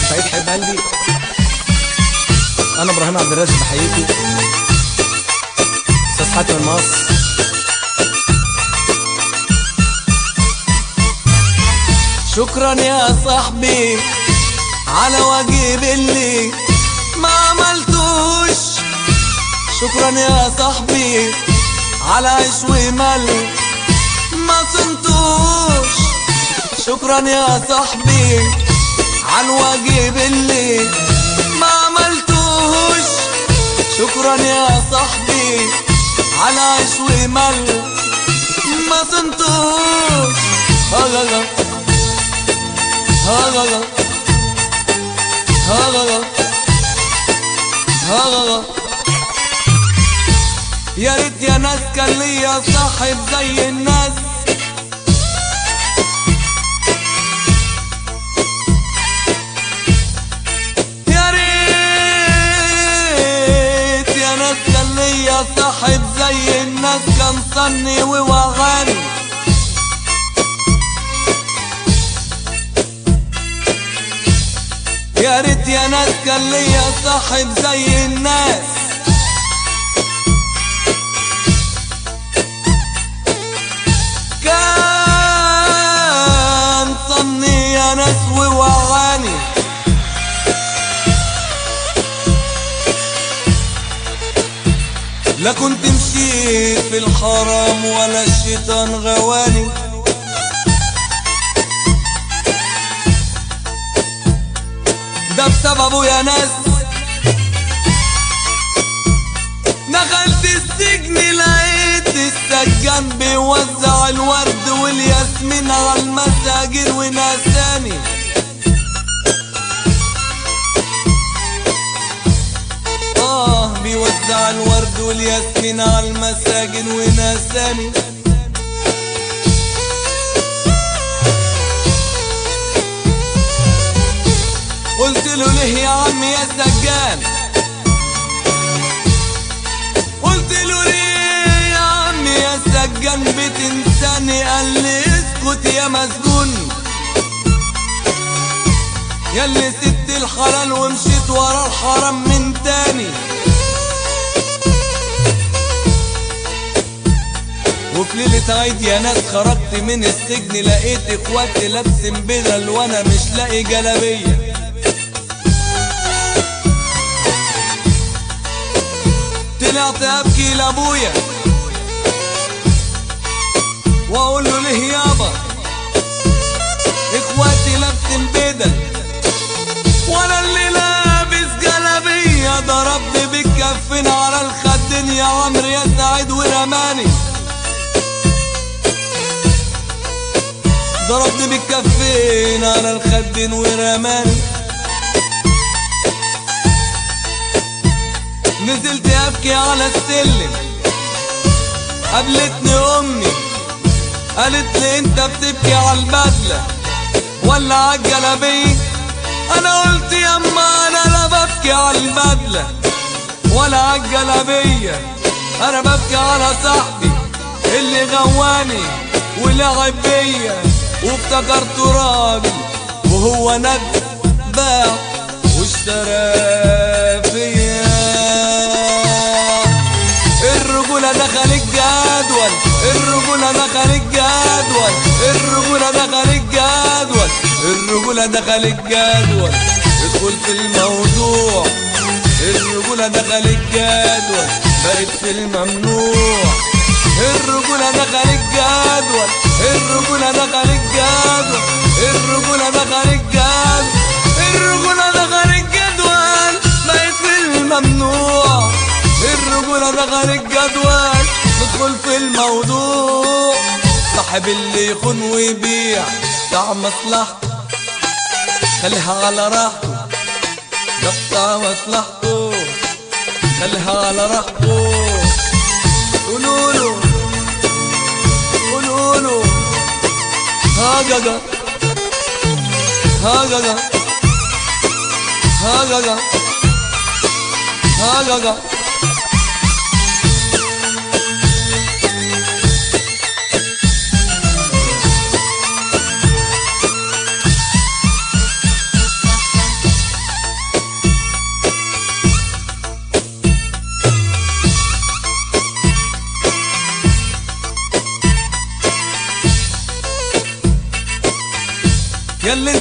سعيد حب قلبي انا ابراهيم عبد الرازق بحييكم استاذ حاتم المقص شكرا يا صاحبي على واجب اللي ما عملتوش شكرا يا صاحبي على عيش ومل ما صنتوش شكرا يا صاحبي على الواجب اللي ما عملتوش شكرا يا صاحبي على عيش ومل ما صنتوش لا لا لا ها لا لا ها لا لا ها لا لا يا ريت يا ناس كان ليا صاحب زي الناس يا ريت يا ناس كان ليا صاحب زي الناس كان صني ووغاني يا ريت يا ناس كان ليا صاحب زي الناس كان صني يا ناس ووعاني لا كنت مشيت في الحرام ولا الشيطان غواني ده بسببه يا ناس دخلت السجن لقيت السجان بيوزع الورد والياسمين على المساجين وناساني اه بيوزع الورد والياسمين على المساجين وناساني قلت له ليه يا عم يا سجان قلت له ليه يا عم يا سجان بتنساني قال لي اسكت يا مسجون يا اللي سبت الحلال ومشيت ورا الحرام من تاني وفي ليلة عيد يا ناس خرجت من السجن لقيت اخواتي لابسين بدل وانا مش لاقي جلابيه طلعت ابكي لابويا واقول له ليه يابا اخواتي لابسين بدل وانا اللي لابس جلابيه ضربني بالكفين على الخدين يا عمرو يا سعيد ورماني ضربني بالكفين على الخدين ورماني نزلت ابكي على السلم قابلتني امي قالت لي انت بتبكي على البدله ولا على الجلابيه انا قلت يما انا لا ببكي على البدله ولا على الجلابيه انا ببكي على صاحبي اللي غواني ولعب بيا وافتكرت راجل وهو ند باع واشترى فيا الرجولة دخل الجدول الرجولة دخل الجدول الرجولة دخل الجدول الرجولة دخل الجدول ادخل في الموضوع الرجولة دخل الجدول بقت في الممنوع الرجولة دخل الجدول الرجولة دخل الجدول الرجولة دخل الجدول الرجولة دخل الجدول بقت في الممنوع الرجولة دخل الجدول ندخل في الموضوع صاحب اللي يخون ويبيع بتاع مصلحته خليها على راحته ده بتاع مصلحته خليها على راحته قولوا له قولوا له ها جا ها جا ها جا ها جا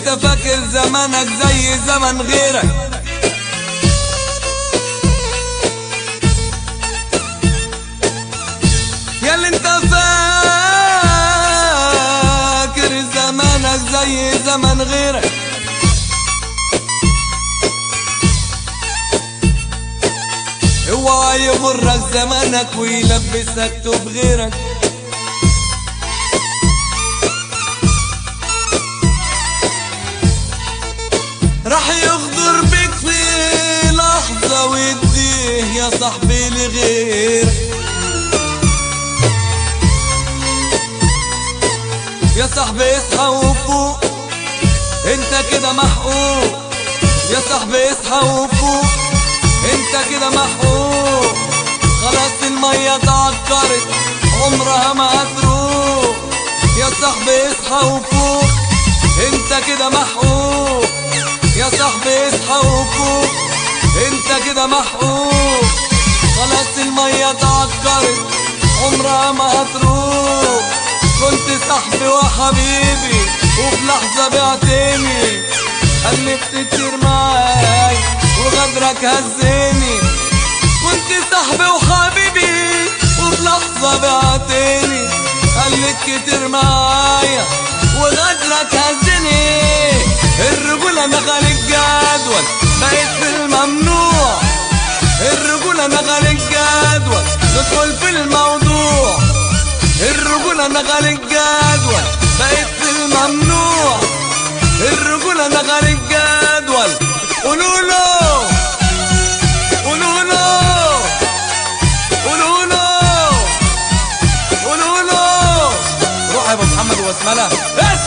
انت فاكر زمانك زي زمن غيرك يا اللي انت فاكر زمانك زي زمن غيرك اوعى يغرك زمانك ويلبسك توب غيرك راح يغدر بك في لحظة ويديه يا صاحبي لغيرك يا صاحبي اصحى وفوق انت كده محقوق يا صاحبي اصحى وفوق انت كده محقوق خلاص المية اتعكرت عمرها ما هتروق يا صاحبي اصحى وفوق انت كده محقوق يا صاحبي اصحى وفوق انت كده محقوق خلاص المية اتعكرت عمرها ما هتروق كنت صاحبي وحبيبي وفي لحظة بعتني قلبت كتير معاي وغدرك هزني كنت صاحبي وحبيبي وفي لحظة بعتني قلت كتير معايا وغدرك هزني الرجولة دخل الجدول بقيت في الممنوع الرجولة دخل الجدول ندخل في الموضوع الرجولة دخل الجدول بقيت في الممنوع الرجولة دخل الجدول قولوا له قولوا له قولوا له قولوا له روح يا ابو محمد وبسمله بس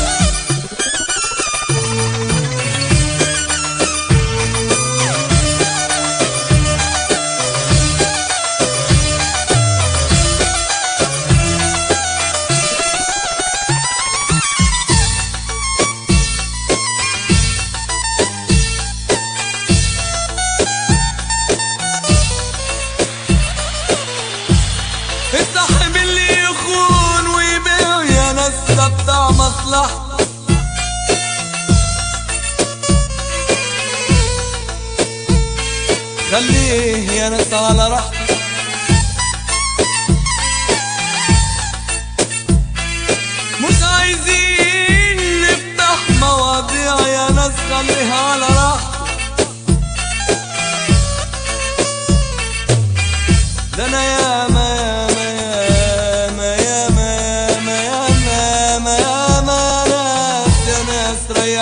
الصاحب اللي يخون ويبيع يا ناس ده بتاع مصلحة خليه يا ناس على راحته مش عايزين نفتح مواضيع يا ناس خليها على راحته ده انا يا ما يا ما يا ما ما يا ما ما يا ما ناس يا ناس ريح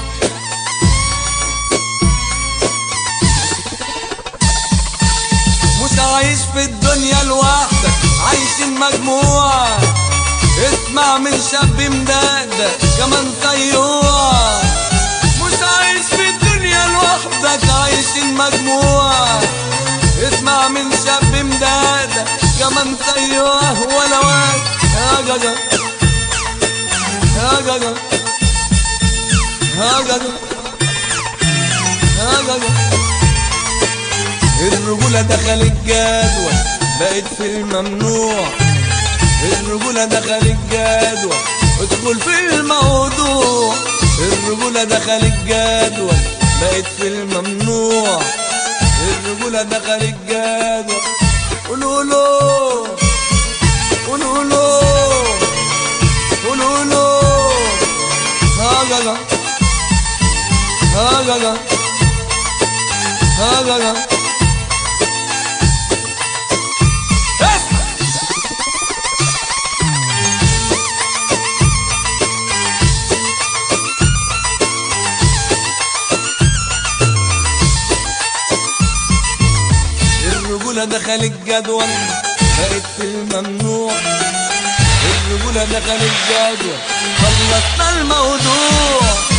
مش عايش في الدنيا لوحدك عايشين مجموعة اسمع من شاب مدقدق كمان سيوع مش عايش في الدنيا لوحدك عايشين مجموعة اسمع من شاب مدقدق كمان سيوع ولا واحد يا جدع يا جدع يا جدع يا جدع الرجولة دخل الجدول بقت في الممنوع الرجولة دخل الجدول ادخل في الموضوع الرجولة دخل الجدول بقت في الممنوع الرجولة دخل الجدول قولوا له قولوا له قولوا له ها جا ها جا ها جا الرجولة دخل الجدول بقت في الممنوع الرجولة دخل الجدول خلصنا الموضوع